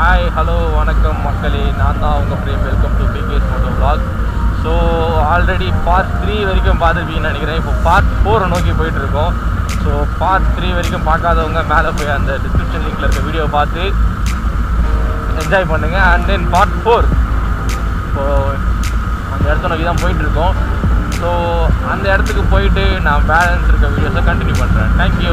hi hello வணக்கம் மக்களே நான் தான் உங்கள் பிரேம் வெல்கம் டு பிகேஸ் moto vlog so already part three வரைக்கும் பார்த்துருப்பீங்கன்னு நினைக்கிறேன் இப்போ பார்ட் ஃபோரை நோக்கி போயிட்டு இருக்கோம் ஸோ பார்ட் த்ரீ வரைக்கும் பார்க்காதவங்க மேலே போய் அந்த டிஸ்கிரிப்ஷன் லிங்கில் இருக்க வீடியோ பார்த்து என்ஜாய் பண்ணுங்கள் and then part four so அந்த இடத்த நோக்கி தான் போயிட்டு இருக்கோம் ஸோ அந்த இடத்துக்கு போயிட்டு நான் பேலன்ஸ் இருக்க வீடியோஸை கண்டினியூ பண்ணுறேன் தேங்க்யூ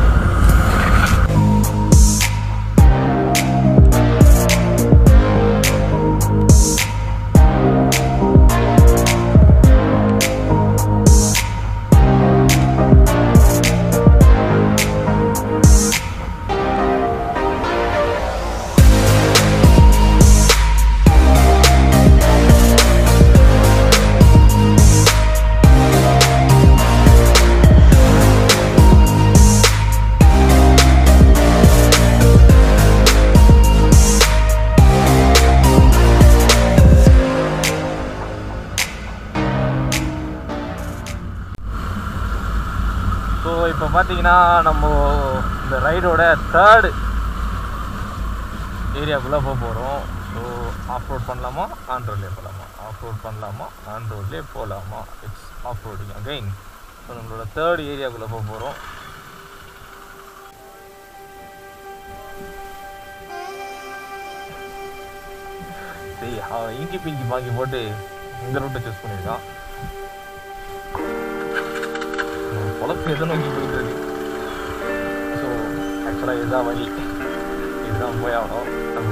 ஸோ இப்போ பார்த்தீங்கன்னா நம்ம இந்த ரைடோட தேர்டு ஏரியாக்குள்ளே போக போகிறோம் ஸோ ஆஃப் ரோட் பண்ணலாமா ஆன் ரோட்லேயே போகலாமா ஆஃப் ரோட் பண்ணலாமா ஆன் ரோட்லேயே போகலாமா it's off roading again so நம்மளோட தேர்ட் ஏரியாக்குள்ளே போக போகிறோம் சரி அவன் இங்கி பிங்கி வாங்கி போட்டு இந்த ரூட்டை சூஸ் பண்ணியிருக்கான் பொழப்பு எதை நோக்கி போயிட்டு இருக்கு ஸோ ஆக்சுவலாக இதுதான் வழி இதுதான் போய் ஆகணும் நம்ம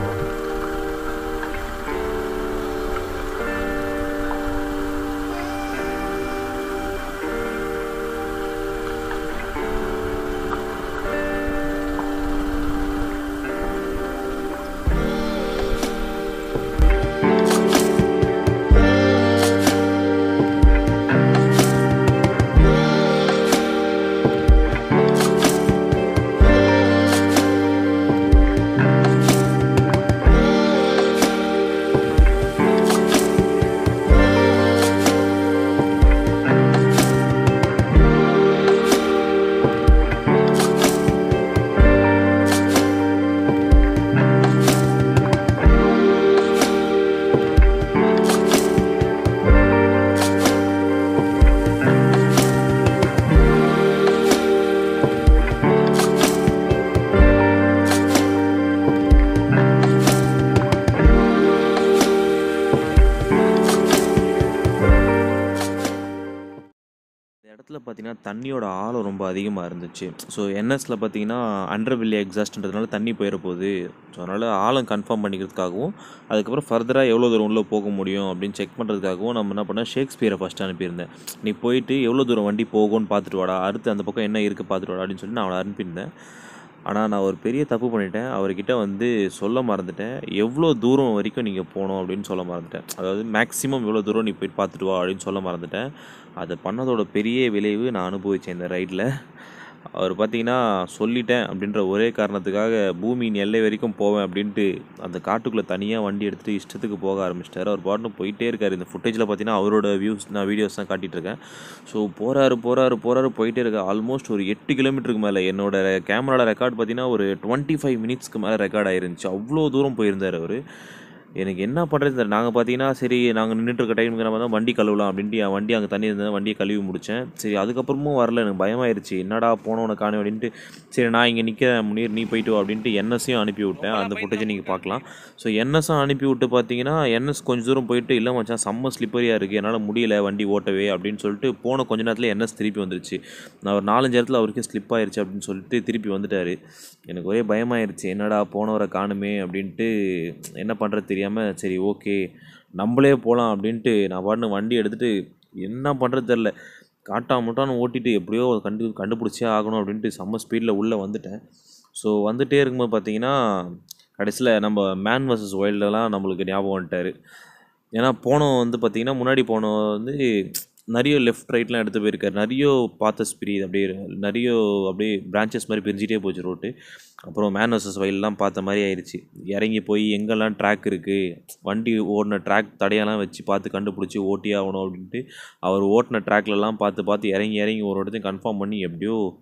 இந்த இடத்துல பார்த்தீங்கன்னா தண்ணியோட ஆழம் ரொம்ப அதிகமாக இருந்துச்சு ஸோ என்எஸ்ல பார்த்தீங்கன்னா அண்டர் வில்லி எக்ஸாஸ்ட்ன்றதுனால தண்ணி போயிட போகுது ஸோ அதனால் ஆழம் கன்ஃபார்ம் பண்ணிக்கிறதுக்காகவும் அதுக்கப்புறம் ஃபர்தராக எவ்வளோ தூரம் உள்ளே போக முடியும் அப்படின்னு செக் பண்ணுறதுக்காகவும் நம்ம என்ன பண்ணோம் ஷேக்ஸ்பியரை ஃபஸ்ட்டு அனுப்பியிருந்தேன் நீ போயிட்டு எவ்வளோ தூரம் வண்டி போகும்னு பார்த்துட்டு வாடா அடுத்து அந்த பக்கம் என்ன இருக்குது பார்த்துட்டு வாடா அப்படின்னு சொல்லி நான் அவனை அனுப்பியிருந்தேன் ஆனால் நான் ஒரு பெரிய தப்பு பண்ணிட்டேன் அவர்கிட்ட வந்து சொல்ல மறந்துட்டேன் எவ்வளோ தூரம் வரைக்கும் நீங்கள் போகணும் அப்படின்னு சொல்ல மறந்துட்டேன் அதாவது மேக்ஸிமம் எவ்வளோ தூரம் நீ போயிட்டு பார்த்துட்டு வா அப்படின்னு சொல்ல மறந்துட்டேன் அதை பண்ணதோட பெரிய விளைவு நான் அனுபவித்தேன் இந்த ரைடில் அவர் பார்த்தீங்கன்னா சொல்லிட்டேன் அப்படின்ற ஒரே காரணத்துக்காக பூமியின் எல்லை வரைக்கும் போவேன் அப்படின்ட்டு அந்த காட்டுக்குள்ளே தனியாக வண்டி எடுத்துகிட்டு இஷ்டத்துக்கு போக ஆரம்பிச்சிட்டாரு அவர் பாட்டுன்னு போயிட்டே இருக்கார் இந்த ஃபுட்டேஜில் பார்த்தீங்கன்னா அவரோட வியூஸ் நான் வீடியோஸ் தான் காட்டிகிட்டு இருக்கேன் ஸோ போகிறாரு போகிறாரு போகிறாரு போயிட்டே இருக்க ஆல்மோஸ்ட் ஒரு எட்டு கிலோமீட்டருக்கு மேலே என்னோட கேமராவில் ரெக்கார்ட் பார்த்தீங்கன்னா ஒரு டுவெண்ட்டி ஃபைவ் மினிட்ஸ்க்கு மேலே ரெக்கார்ட் ஆயிருந்துச்சு அவ்வளோ தூரம் போயிருந்தார் அவர் எனக்கு என்ன பண்ணுறது தெரியல நாங்கள் பார்த்தீங்கன்னா சரி நாங்கள் நின்றுட்டு இருக்க டைமுக்கு நம்ம தான் வண்டி கழுவலாம் அப்படின்ட்டு என் வண்டி அங்கே தண்ணி இருந்தது வண்டியை கழுவி முடித்தேன் சரி அதுக்கப்புறமும் வரல எனக்கு பயமாயிருச்சு என்னடா போனவனை காண அப்படின்ட்டு சரி நான் இங்கே நிற்க முனீர் நீ போயிட்டு வா அப்படின்ட்டு என்எஸ்ஸையும் அனுப்பி விட்டேன் அந்த ஃபுட்டேஜை நீங்கள் பார்க்கலாம் ஸோ என்எஸ்ஸும் அனுப்பி விட்டு பார்த்தீங்கன்னா என்எஸ் கொஞ்சம் தூரம் போயிட்டு இல்லை மச்சான் செம்ம ஸ்லிப்பரியாக இருக்குது என்னால் முடியல வண்டி ஓட்டவே அப்படின்னு சொல்லிட்டு போன கொஞ்ச நேரத்தில் என்எஸ் திருப்பி வந்துருச்சு நான் ஒரு நாலஞ்சு இடத்துல அவருக்கே ஸ்லிப் ஆயிருச்சு அப்படின்னு சொல்லிட்டு திருப்பி வந்துட்டார் எனக்கு ஒரே பயமாயிருச்சு என்னடா போனவரை காணுமே அப்படின்ட்டு என்ன பண்ணுறது தெரியாமல் சரி ஓகே நம்மளே போகலாம் அப்படின்ட்டு நான் பாட்டுன்னு வண்டி எடுத்துகிட்டு என்ன பண்ணுறது தெரில காட்டா முட்டான்னு ஓட்டிட்டு எப்படியோ கண்டு கண்டுபிடிச்சே ஆகணும் அப்படின்ட்டு செம்ம ஸ்பீடில் உள்ளே வந்துட்டேன் ஸோ வந்துட்டே இருக்கும்போது பார்த்தீங்கன்னா கடைசியில் நம்ம மேன் வர்சஸ் ஒயில்டெல்லாம் நம்மளுக்கு ஞாபகம் வந்துட்டார் ஏன்னா போனோம் வந்து பார்த்தீங்கன்னா முன்னாடி போனோம் வந்து நிறைய லெஃப்ட் ரைட்லாம் எடுத்து போயிருக்காரு நிறைய பாத்தஸ் பிரியுது அப்படியே நிறைய அப்படியே பிரான்ச்சஸ் மாதிரி பிரிஞ்சிட்டே போச்சு ரோட்டு அப்புறம் மேன் வர்சஸ் வயல்லாம் பார்த்த மாதிரி ஆயிடுச்சு இறங்கி போய் எங்கெல்லாம் ட்ராக் இருக்குது வண்டி ஓடின ட்ராக் தடையெல்லாம் வச்சு பார்த்து கண்டுபிடிச்சி ஓட்டி ஆகணும் அப்படின்ட்டு அவர் ஓட்டின ட்ராக்லலாம் பார்த்து பார்த்து இறங்கி இறங்கி ஒரு இடத்தையும் கன்ஃபார்ம் பண்ணி எப்படியோ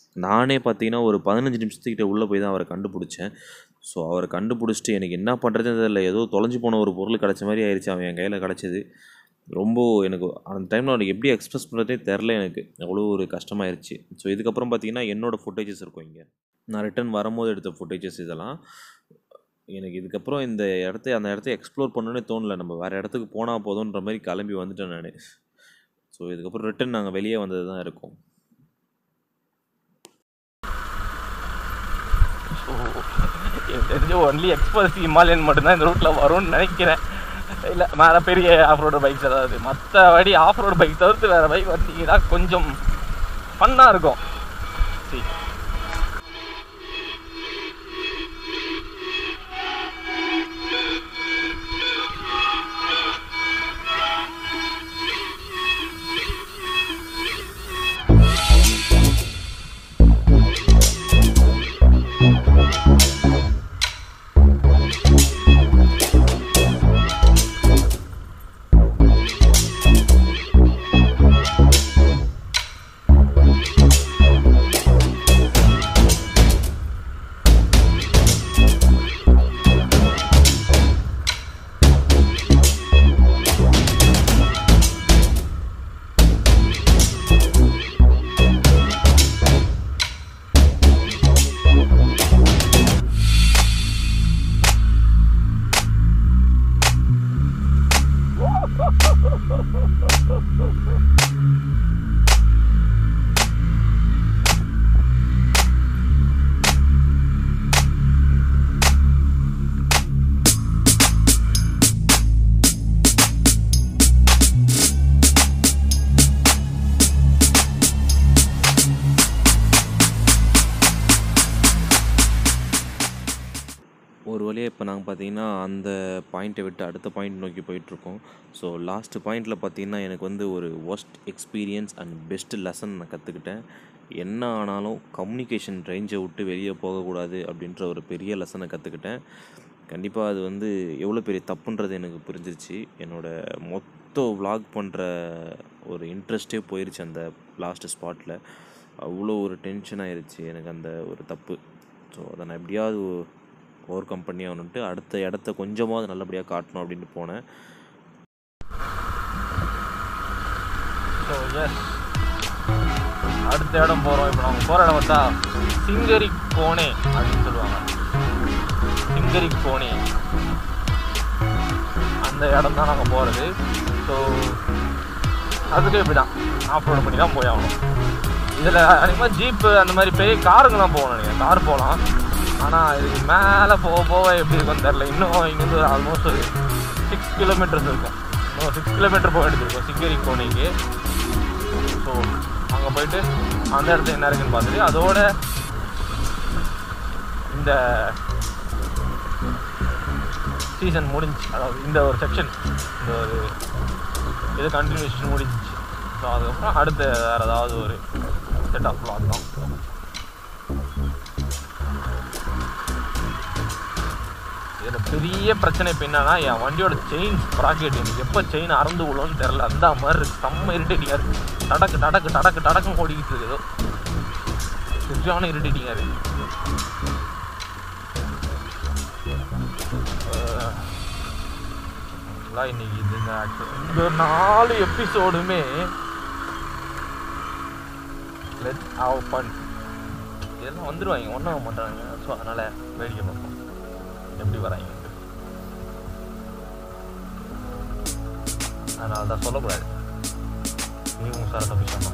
நானே பார்த்தீங்கன்னா ஒரு பதினஞ்சு நிமிஷத்துக்கிட்ட உள்ளே போய் தான் அவரை கண்டுபிடிச்சேன் ஸோ அவரை கண்டுபிடிச்சிட்டு எனக்கு என்ன பண்ணுறதுன்னு தெரியல ஏதோ தொலைஞ்சு போன ஒரு பொருள் கிடச்ச மாதிரி ஆயிடுச்சு அவன் என் கையில் கிடச்சிது ரொம்ப எனக்கு அந்த டைமில் அவனுக்கு எப்படி எக்ஸ்பிரஸ் பண்ணுறதே தெரில எனக்கு அவ்வளோ ஒரு கஷ்டமாயிருச்சு ஸோ இதுக்கப்புறம் பார்த்தீங்கன்னா என்னோடய ஃபுட்டேஜஸ் இருக்கும் இங்கே நான் ரிட்டர்ன் வரும்போது எடுத்த ஃபுட்டேஜஸ் இதெல்லாம் எனக்கு இதுக்கப்புறம் இந்த இடத்த அந்த இடத்த எக்ஸ்ப்ளோர் பண்ணணுன்னே தோணல நம்ம வேறு இடத்துக்கு போனால் போதுன்ற மாதிரி கிளம்பி வந்துட்டேன் நான் ஸோ இதுக்கப்புறம் ரிட்டன் நாங்கள் வெளியே வந்தது தான் இருக்கோம் ஸோ எனக்கு தெரிஞ்ச ஒன்லி எக்ஸ்பல்ஸ் ஹிமாலயன் மட்டும்தான் இந்த ரூட்டில் வரும்னு நினைக்கிறேன் இல்லை மேலே பெரிய ஆஃப் ரோடு பைக்ஸ் ஏதாவது மற்றபடி ஆஃப் ரோடு பைக் தவிர்த்து வேறு பைக் வந்தீங்கன்னா கொஞ்சம் ஃபன்னாக இருக்கும் சரி ஒரு வழியாக இப்போ நாங்கள் பார்த்தீங்கன்னா அந்த பாயிண்ட்டை விட்டு அடுத்த பாயிண்ட் நோக்கி போயிட்டுருக்கோம் ஸோ லாஸ்ட்டு பாயிண்டில் பார்த்தீங்கன்னா எனக்கு வந்து ஒரு worst experience and best lesson நான் கற்றுக்கிட்டேன் என்ன ஆனாலும் கம்யூனிகேஷன் ரேஞ்சை விட்டு வெளியே போகக்கூடாது அப்படின்ற ஒரு பெரிய லெசனை கற்றுக்கிட்டேன் கண்டிப்பாக அது வந்து எவ்வளோ பெரிய தப்புன்றது எனக்கு புரிஞ்சிருச்சு என்னோடய மொத்த vlog பண்ணுற ஒரு இன்ட்ரெஸ்ட்டே போயிருச்சு அந்த லாஸ்ட்டு ஸ்பாட்டில் அவ்வளோ ஒரு டென்ஷன் ஆயிருச்சு எனக்கு அந்த ஒரு தப்பு ஸோ அதை நான் எப்படியாவது ஓவர் கம் பண்ணி ஆகணுன்ட்டு அடுத்த இடத்த கொஞ்சமாவது நல்லபடியாக காட்டணும் அப்படின்னு போனேன் ஸோ எஸ் அடுத்த இடம் போகிறோம் இப்போ நம்ம போகிற இடம் பார்த்தா சிங்கரி கோணே அப்படின்னு சொல்லுவாங்க சிங்கரி கோணே அந்த இடம் தான் நாங்கள் போகிறது ஸோ அதுக்கு இப்படி தான் ஆஃப் ரோடு பண்ணி தான் போய் ஆகணும் இதில் அதிகமாக ஜீப்பு அந்த மாதிரி பெரிய காருங்கெல்லாம் போகணும் நினைக்கிறேன் கார் போகலாம் ஆனால் இதுக்கு மேலே போக போக எப்படி இருக்கும்னு தெரில இன்னும் இங்கேருந்து ஒரு ஆல்மோஸ்ட் ஒரு சிக்ஸ் கிலோமீட்டர்ஸ் இருக்கும் இன்னும் சிக்ஸ் கிலோமீட்டர் போக எடுத்துருக்கோம் சிங்கரி கோணைக்கு ஸோ அங்கே போயிட்டு அந்த இடத்துல என்ன இருக்குன்னு பார்த்துட்டு அதோட இந்த சீசன் முடிஞ்சு அதாவது இந்த ஒரு செக்ஷன் இந்த ஒரு இது கண்டினியூஷன் முடிஞ்சிச்சு ஸோ அதுக்கப்புறம் அடுத்த வேறு ஏதாவது ஒரு செட் ஆஃப் vlog தான் இதில் பெரிய பிரச்சனை இப்போ என்னன்னா என் வண்டியோட செயின் ப்ராக்கெட் எனக்கு எப்போ செயின் அறந்து விழும்னு தெரில அந்த மாதிரி இருக்கு செம்ம இரிட்டேட்டிங்காக இருக்கு டடக்கு டடக்கு டடக்கு டடக்குன்னு ஓடிக்கிட்டு இருக்கு ஏதோ சரியான இரிட்டேட்டிங்காக இருக்கு அஹ், நல்லா இன்னைக்கு இது இந்த actual- இந்த ஒரு நாலு எபிசோடுமே லெட் ஹவ் ஃபன் இதெல்லாம் வந்துடுவாங்க ஒன்றும் மாட்டாங்க ஸோ அதனால் வேடிக்கை பார்ப்போம் எப்படி வராங்க அதனால தான் சொல்லக்கூடாது நீ உன் சார் தப்பி சொன்னா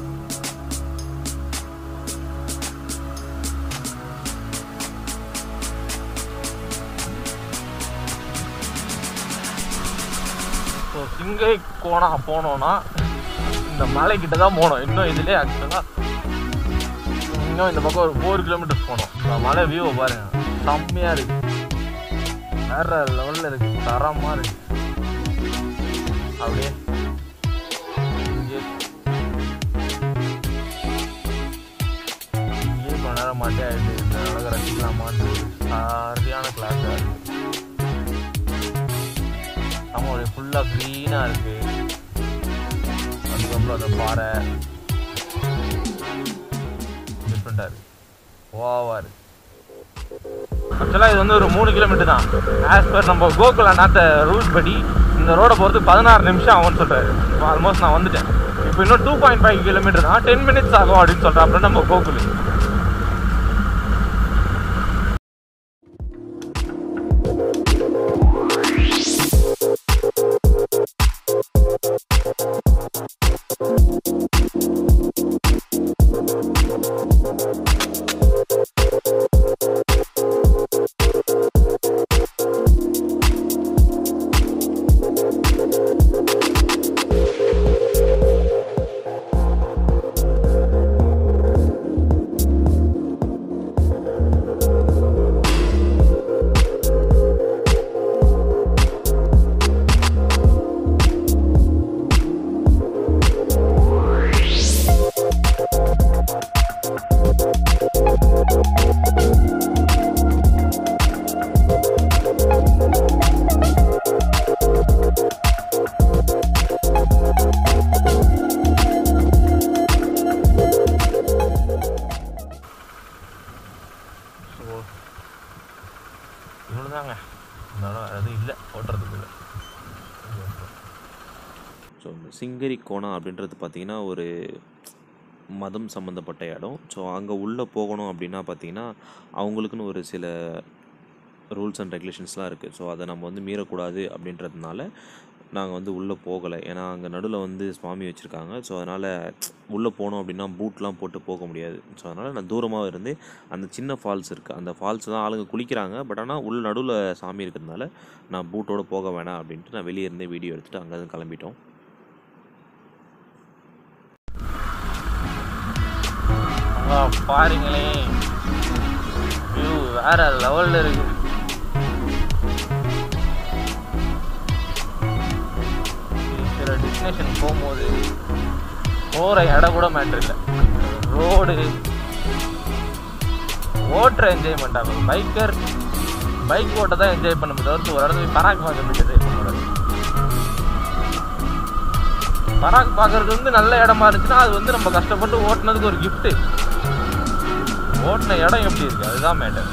ஸோ சிங்கை கோணா போனோம்னா இந்த மலைக்கிட்ட தான் போனோம் இன்னும் இதுலேயே ஆக்சுவலாக இன்னும் இந்த பக்கம் ஒரு ஃபோர் கிலோமீட்டர்ஸ் போனோம் இந்த மலை வியூவை பாருங்க செம்மையாக இருக்கு வேற லெவலில் இருக்கு தரமாக இருக்கு அப்படியே இங்கே இங்கேயே கொஞ்ச நேரம் மாட்டே ஆயிடுது இந்த அழகை ரசிக்கலாமான்னு சரியான கிளாஸாக இருக்கு நம்ம ஒரு ஃபுல்லாக க்ளீனாக இருக்கு அதுக்கப்புறம் அந்த பாறை டிஃப்ரெண்ட் பண்ணிட்டாரு ஓவர் ஆக்சுவலாக இது வந்து ஒரு மூணு கிலோமீட்டர் தான் ஆஸ் பர் நம்ம கோகுல் அண்ணாத்த ரூல்ஸ் படி இந்த ரோடை பொறுத்து பதினாறு நிமிஷம் ஆகும்னு சொல்கிறாரு இப்போ ஆல்மோஸ்ட் நான் வந்துட்டேன் இப்போ இன்னும் டூ பாயிண்ட் ஃபைவ் கிலோமீட்டர் தான் டென் மினிட்ஸ் ஆகும் அப்படின்னு சொல்கிறேன் அப்புறம் நம்ம கோகுல் ஸோ இவ்வளோ தாங்க அதனால் அது இல்லை ஓட்டுறதுக்குள்ள ஸோ இந்த சிங்கரி கோணம் அப்படின்றது பார்த்திங்கன்னா ஒரு மதம் சம்மந்தப்பட்ட இடம் ஸோ அங்கே உள்ளே போகணும் அப்படின்னா பார்த்திங்கன்னா அவங்களுக்குன்னு ஒரு சில ரூல்ஸ் அண்ட் ரெகுலேஷன்ஸ்லாம் இருக்குது ஸோ அதை நம்ம வந்து மீறக்கூடாது அப்படின்றதுனால நாங்கள் வந்து உள்ளே போகலை ஏன்னா அங்கே நடுவில் வந்து சுவாமி வச்சுருக்காங்க ஸோ அதனால் உள்ளே போனோம் அப்படின்னா பூட்லாம் போட்டு போக முடியாது ஸோ அதனால் நான் தூரமாக இருந்து அந்த சின்ன ஃபால்ஸ் இருக்குது அந்த ஃபால்ஸ் தான் ஆளுங்க குளிக்கிறாங்க பட் ஆனால் உள்ள நடுவில் சாமி இருக்கிறதுனால நான் பூட்டோட போக வேணாம் அப்படின்ட்டு நான் வெளியே இருந்தே வீடியோ எடுத்துகிட்டு அங்கேருந்து கிளம்பிட்டோம் அங்கே பாருங்களேன் வியூ வேற லெவலில் இருக்கு சில டெஸ்டினேஷன் போகும்போது போகிற இடம் கூட மேட்ரு இல்லை ரோடு ஓட்டுற என்ஜாய்மெண்ட் ஆகும் பைக்கர் பைக் ஓட்ட தான் என்ஜாய் பண்ண தவிர்த்து ஒரு இடத்துல போய் பராக் பார்க்க போயிட்டு என்ஜாய் பண்ண கூடாது பராக் பார்க்கறது வந்து நல்ல இடமா இருந்துச்சுன்னா அது வந்து நம்ம கஷ்டப்பட்டு ஓட்டுனதுக்கு ஒரு gift ஓட்டின இடம் எப்படி இருக்கு அதுதான் மேட்டர்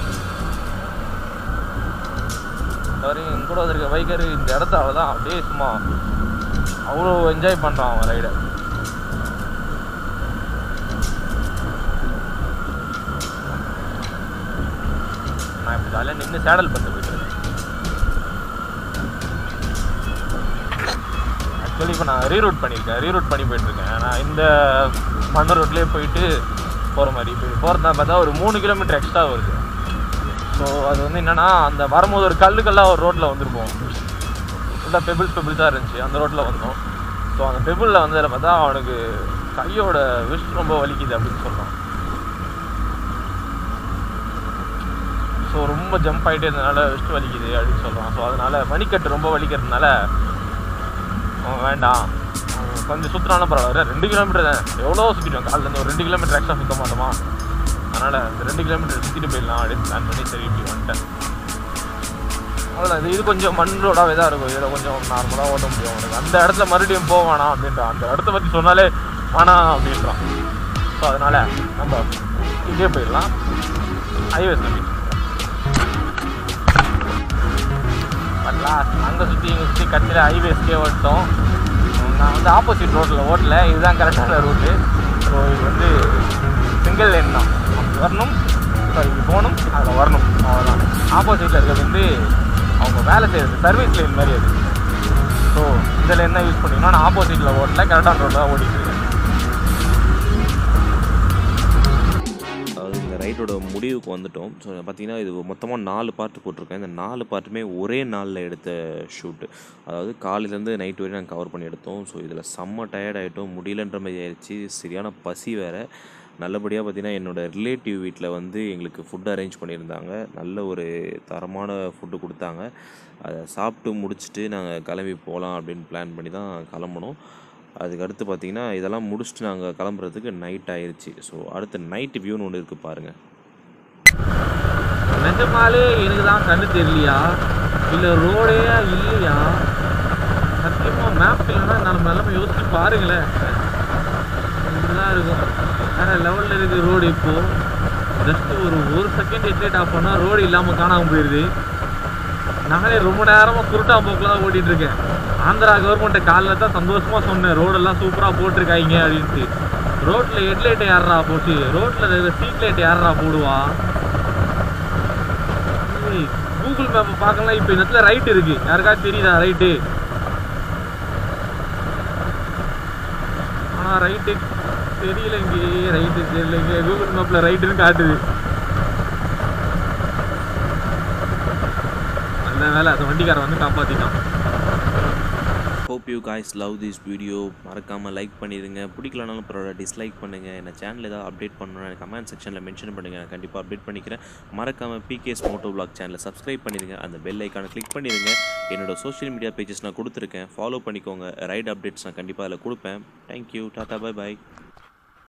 வரையும் என் கூட வந்திருக்க பைக்கர் இந்த இடத்த அவதான் அப்படியே சும்மா அவ்வளோ என்ஜாய் பண்ணுறான் அவன் ரைடை நான் இப்போ ஜாலியாக நின்று சேடல் பண்ணிட்டு போயிட்டு இருக்கேன் ஆக்சுவலி இப்போ நான் ரீரூட் பண்ணியிருக்கேன் ரீரூட் பண்ணி போயிட்டுருக்கேன் நான் இந்த மண்ணு ரோட்லேயே போயிட்டு போகிற மாதிரி இப்போ போகிறதா பார்த்தா ஒரு மூணு கிலோமீட்டர் எக்ஸ்ட்ரா வருது ஸோ அது வந்து என்னென்னா அந்த வரும்போது ஒரு கல்லுக்கெல்லாம் ஒரு ரோட்டில் வந்திருப்போம் ஃபுல்லாக பெபிள்ஸ் பெபிள்ஸாக இருந்துச்சு அந்த ரோட்டில் வந்தோம் ஸோ அந்த பெபிளில் வந்ததில் பார்த்தா அவனுக்கு கையோட விஷ் ரொம்ப வலிக்குது அப்படின்னு சொல்கிறான் ஸோ ரொம்ப ஜம்ப் ஆகிட்டே இருந்தனால வெஸ்ட் வலிக்குது அப்படின்னு சொல்கிறான் ஸோ அதனால மணிக்கட்டு ரொம்ப வலிக்கிறதுனால அவன் வேண்டாம் அவன் கொஞ்சம் சுற்றினாலும் பரவாயில்ல ரெண்டு கிலோமீட்டர் தான் எவ்வளோ சுற்றிட்டோம் காலைல இருந்து ஒரு ரெண்டு கிலோமீட்டர் எக்ஸ்ட்ரா சுத்த மாட்டோமா அதனால் அந்த ரெண்டு கிலோமீட்டர் சுற்றிட்டு போயிடலாம் அப்படின்னு பிளான் பண்ணி சரி இப்படி வந்துட்டேன் அவ்வளோதான் இது இது கொஞ்சம் மண் ரோடாகவே தான் இருக்கும் இதில் கொஞ்சம் நார்மலாக ஓட்ட முடியும் உனக்கு அந்த இடத்துல மறுபடியும் போக வேணாம் அப்படின்றான் அந்த இடத்த பற்றி சொன்னாலே வேணாம் அப்படின்றான் ஸோ அதனால் நம்ம இதே போயிடலாம் ஹைவேஸ் நம்பி லாஸ்ட் அங்கே சுற்றி இங்கே சுற்றி கடைசியில் ஹைவேஸ்க்கே ஓட்டோம் நான் வந்து ஆப்போசிட் ரோட்டில் ஓட்டல இதுதான் கரெக்டான ரூட்டு ஸோ இது வந்து சிங்கிள் லேன் தான் அப்படி வரணும் சாரி இப்படி போகணும் அதில் வரணும் அவ்வளோதான் ஆப்போசிட்டில் இருக்கிறது வந்து அவங்க வேலை செய்கிறது சர்வீஸ் லைன் மாதிரி அது ஸோ இந்த லைன் தான் யூஸ் பண்ணிக்கணும் நான் ஆப்போசிட்டில் ஓட்டல கரெக்டான ரோட்டில் தான் ஓடிட்டு இருக்கேன் அதாவது இந்த ரைட்டோட முடிவுக்கு வந்துட்டோம் ஸோ பார்த்தீங்கன்னா இது மொத்தமாக நாலு பார்ட் போட்டிருக்கேன் இந்த நாலு பார்ட்டுமே ஒரே நாளில் எடுத்த ஷூட்டு அதாவது காலையிலேருந்து நைட் வரையும் நாங்கள் கவர் பண்ணி எடுத்தோம் ஸோ இதில் செம்ம டயர்ட் ஆகிட்டோம் முடியலன்ற மாதிரி ஆயிடுச்சு சரியான பசி வேறு நல்லபடியாக பார்த்தீங்கன்னா என்னோடய ரிலேட்டிவ் வீட்டில் வந்து எங்களுக்கு ஃபுட் அரேஞ்ச் பண்ணியிருந்தாங்க நல்ல ஒரு தரமான ஃபுட்டு கொடுத்தாங்க அதை சாப்பிட்டு முடிச்சுட்டு நாங்கள் கிளம்பி போகலாம் அப்படின்னு பிளான் பண்ணி தான் கிளம்புனோம் அதுக்கு அடுத்து பார்த்தீங்கன்னா இதெல்லாம் முடிச்சுட்டு நாங்கள் கிளம்புறதுக்கு நைட் ஆயிருச்சு ஸோ அடுத்து நைட் வியூன்னு ஒன்று இருக்குது பாருங்கள் நிஜமாலே எனக்கு தான் கண்ணு தெரியலையா இல்லை ரோடே இல்லையா சத்தியமாக மேப் இல்லைன்னா நான் நிலமை யோசிச்சு பாருங்களேன் இப்படிதான் இருக்கும் வேற லெவலில் இருக்கு ரோடு இப்போ ஜஸ்ட் ஒரு ஒரு செகண்ட் ஹெட்லைட் ஆஃப் பண்ணால் ரோடு இல்லாமல் காணாமல் போயிடுது நானே ரொம்ப நேரமாக குருட்டா போக்கில் தான் ஓட்டிகிட்டு இருக்கேன் ஆந்திரா கவர்மெண்ட்டை காலைல தான் சந்தோஷமாக சொன்னேன் ரோடெல்லாம் சூப்பராக போட்டிருக்காங்க அப்படின்ட்டு ரோட்டில் ஹெட்லைட்டை யாரா போச்சு ரோட்டில் ஸ்ட்ரீட் லைட் யாரா போடுவா ஏய், கூகுள் மேப்பை பார்க்கலாம் இப்போ இந்த இடத்துல ரைட் இருக்கு யாருக்காவது தெரியுதா ரைட்டு ஆனால் ரைட்டு தெரியல இங்கே ரைட்டு தெரியல இங்கே கூகுள் மேப்பில் ரைட்டுன்னு காட்டுது நல்ல வேலை அந்த வண்டிக்காரன் வந்து காப்பாற்றிட்டான் hope you guys love this video மறக்காமல் லைக் பண்ணிடுங்க பிடிக்கலனாலும் பரவாயில்ல டிஸ்லைக் பண்ணுங்கள் என்ன சேனல் ஏதாவது அப்டேட் பண்ணணும்னு எனக்கு கமெண்ட் செக்ஷனில் மென்ஷன் பண்ணுங்கள் நான் கண்டிப்பாக அப்டேட் பண்ணிக்கிறேன் மறக்காமல் பிகேஸ் மோட்டோ vlog சேனலை சப்ஸ்கிரைப் பண்ணிடுங்க அந்த பெல் ஐக்கானை கிளிக் பண்ணிடுங்க என்னோட சோஷியல் மீடியா பேஜஸ் நான் கொடுத்துருக்கேன் ஃபாலோ பண்ணிக்கோங்க ரைட் அப்டேட்ஸ் நான் கண்டிப்பாக அதில் கொடுப்பேன் தேங்க்யூ டாட்டா பை பாய்